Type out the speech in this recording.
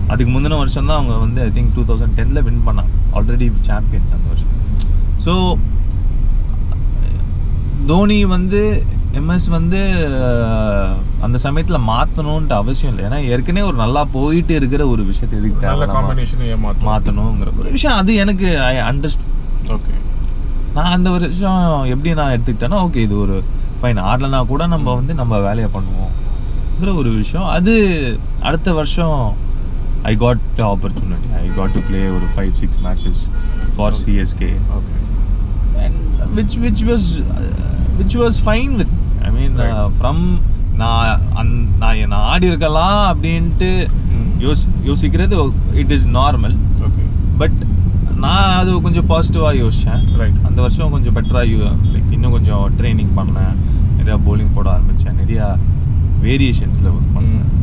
அதுக்கு முந்தின வருஷம் தான் அவங்க வந்து ஐ திங்க் டூ தௌசண்ட் டெனில் வின் பண்ணாங்க ஆல்ரெடி சாம்பியன்ஸ் அந்த வருஷம் ஸோ தோனி வந்து எம்எஸ் வந்து அஹ், அந்த சமயத்தில் மாற்றணுன்ட்டு அவசியம் இல்லை ஏன்னா ஏற்கனவே ஒரு நல்லா போயிட்டு இருக்கிற ஒரு விஷயத்தை எதுக்கு நல்ல தேவை காம்பினேஷன் ஏமாத்தும் மாற்றணுங்கிற ஒரு விஷயம் அது எனக்கு ஐ அண்டர்ஸ்ட் ஓகே நான் அந்த வருஷம் எப்படி நான் எடுத்துக்கிட்டேன்னா ஓகே இது ஒரு ஃபைன் ஆடலைனா கூட நம்ம வந்து நம்ம வேலையை பண்ணுவோம்ங்கிற ஒரு விஷயம் அது அடுத்த வருஷம் I got opportunity I got to play ஒரு five six matches for CSK okay which which was which was fine with I mean Right. From நான் அந் நான் நான் ஆடி இருக்கலாம் அப்படின்ட்டு ம். யோசி யோசிக்கிறது it is normal okay but நான் அது கொஞ்சம் பாசிட்டிவாக யோசித்தேன் ரைட் அந்த வருஷம் கொஞ்சம் பெட்டராக லைக் இன்னும் கொஞ்சம் ட்ரைனிங் பண்ணேன் நிறையா bowling போட ஆரம்பித்தேன் நிறையா வேரியேஷன்ஸில் ஒர்க் பண்ணேன்